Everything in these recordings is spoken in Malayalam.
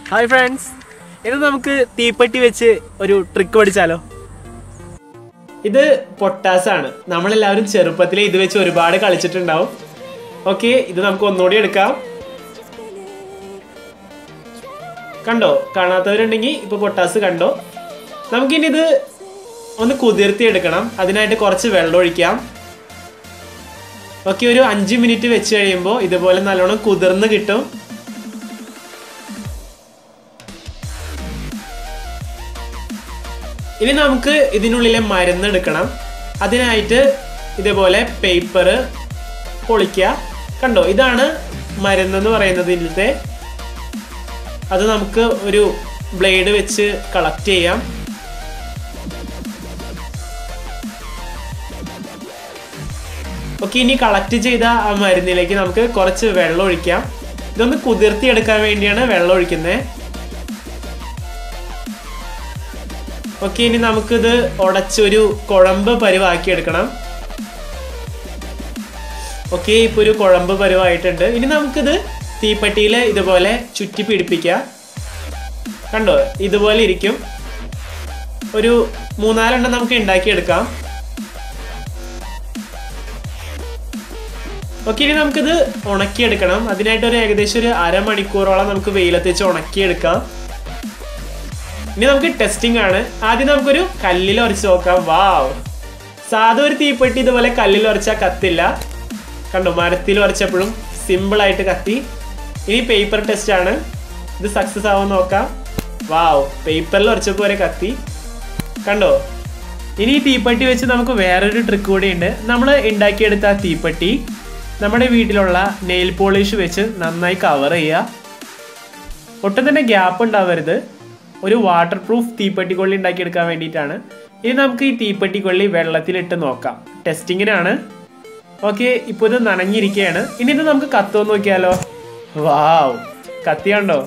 ഹായ് ഫ്രണ്ട്സ് ഇന്ന് നമുക്ക് തീപ്പെട്ടി വെച്ച് ഒരു ട്രിക്ക് പഠിച്ചാലോ ഇത് പൊട്ടാസ് ആണ് നമ്മളെല്ലാവരും ചെറുപ്പത്തിൽ ഇത് വെച്ച് ഒരുപാട് കളിച്ചിട്ടുണ്ടാവും ഓക്കെ ഇത് നമുക്ക് ഒന്നുകൂടി എടുക്കാം കണ്ടോ കാണാത്തവരുണ്ടെങ്കിൽ ഇപ്പൊ പൊട്ടാസ് കണ്ടോ നമുക്കിനി ഇത് ഒന്ന് കുതിർത്തി എടുക്കണം അതിനായിട്ട് കുറച്ച് വെള്ളം ഒഴിക്കാം ഓക്കെ ഒരു അഞ്ച് മിനിറ്റ് വെച്ച് കഴിയുമ്പോൾ ഇതുപോലെ നല്ലോണം കുതിർന്ന് കിട്ടും ഇനി നമുക്ക് ഇതിനുള്ളിലെ മരുന്ന് എടുക്കണം അതിനായിട്ട് ഇതേപോലെ പേപ്പർ പൊളിക്കുക കണ്ടോ ഇതാണ് മരുന്നെന്ന് പറയുന്നത് ഇതിലത്തെ അത് നമുക്ക് ഒരു ബ്ലേഡ് വെച്ച് കളക്ട് ചെയ്യാം ഓക്കെ ഇനി കളക്ട് ചെയ്ത ആ മരുന്നിലേക്ക് നമുക്ക് കുറച്ച് വെള്ളം ഒഴിക്കാം ഇതൊന്ന് കുതിർത്തി എടുക്കാൻ വേണ്ടിയാണ് വെള്ളം ഒഴിക്കുന്നത് ഓക്കെ ഇനി നമുക്കിത് ഉടച്ചൊരു കുഴമ്പ് പരുവാക്കി എടുക്കണം ഓക്കെ ഇപ്പൊ ഒരു കുഴമ്പ് പരുവായിട്ടുണ്ട് ഇനി നമുക്കിത് തീപ്പെട്ടിയിൽ ഇതുപോലെ ചുറ്റി പിടിപ്പിക്കാം കണ്ടോ ഇതുപോലെ ഇരിക്കും ഒരു മൂന്നാലെണ്ണം നമുക്ക് ഉണ്ടാക്കിയെടുക്കാം ഓക്കെ ഇനി നമുക്കിത് ഉണക്കിയെടുക്കണം അതിനായിട്ട് ഒരു ഏകദേശം ഒരു അരമണിക്കൂറോളം നമുക്ക് വെയിലത്ത് വെച്ച് ഉണക്കിയെടുക്കാം ഇനി നമുക്ക് ടെസ്റ്റിംഗ് ആണ് ആദ്യം നമുക്കൊരു കല്ലിൽ ഉരച്ച് നോക്കാം വാവ് സാധാ ഒരു തീപ്പെട്ടി ഇതുപോലെ കല്ലിൽ ഉരച്ചാൽ കത്തില്ല കണ്ടോ മരത്തിൽ ഉരച്ചപ്പോഴും സിമ്പിൾ ആയിട്ട് കത്തി ഇനി പേപ്പർ ടെസ്റ്റ് ആണ് ഇത് സക്സസ് ആവാൻ നോക്കാം വാവ് പേപ്പറിൽ ഉരച്ചപ്പോൾ വരെ കത്തി കണ്ടോ ഇനി ഈ തീപ്പെട്ടി വെച്ച് നമുക്ക് വേറൊരു ട്രിക്ക് കൂടി ഉണ്ട് നമ്മൾ ഉണ്ടാക്കിയെടുത്ത ആ തീപ്പെട്ടി നമ്മുടെ വീട്ടിലുള്ള നെയിൽ പോളിഷ് വെച്ച് നന്നായി കവർ ചെയ്യുക ഒട്ടും തന്നെ ഗ്യാപ്പ് ഉണ്ടാവരുത് ഒരു വാട്ടർ പ്രൂഫ് തീപ്പെട്ടിക്കൊള്ളി ഉണ്ടാക്കിയെടുക്കാൻ വേണ്ടിയിട്ടാണ് ഇനി നമുക്ക് ഈ തീപ്പെട്ടിക്കൊള്ളി വെള്ളത്തിലിട്ട് നോക്കാം ടെസ്റ്റിങ്ങിനാണ് ഓക്കെ ഇപ്പോൾ ഇത് നനഞ്ഞിരിക്കുകയാണ് ഇനി ഇത് നമുക്ക് കത്തുമോ നോക്കിയാലോ വാവ് കത്തിയുണ്ടോ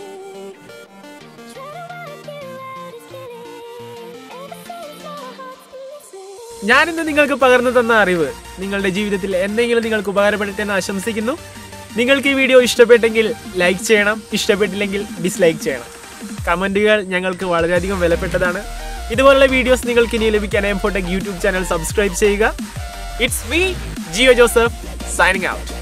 ഞാനിന്ന് നിങ്ങൾക്ക് പകർന്നു തന്ന അറിവ് നിങ്ങളുടെ ജീവിതത്തിൽ എന്തെങ്കിലും നിങ്ങൾക്ക് ഉപകാരപ്പെടട്ടെ എന്ന് ആശംസിക്കുന്നു നിങ്ങൾക്ക് ഈ വീഡിയോ ഇഷ്ടപ്പെട്ടെങ്കിൽ ലൈക്ക് ചെയ്യണം ഇഷ്ടപ്പെട്ടില്ലെങ്കിൽ ഡിസ്ലൈക്ക് ചെയ്യണം കമൻറ്റുകൾ ഞങ്ങൾക്ക് വളരെയധികം വിലപ്പെട്ടതാണ് ഇതുപോലുള്ള വീഡിയോസ് നിങ്ങൾക്ക് ഇനി ലഭിക്കാൻ എംഫോട്ടെക് യൂട്യൂബ് ചാനൽ സബ്സ്ക്രൈബ് ചെയ്യുക it's me Jio Joseph signing out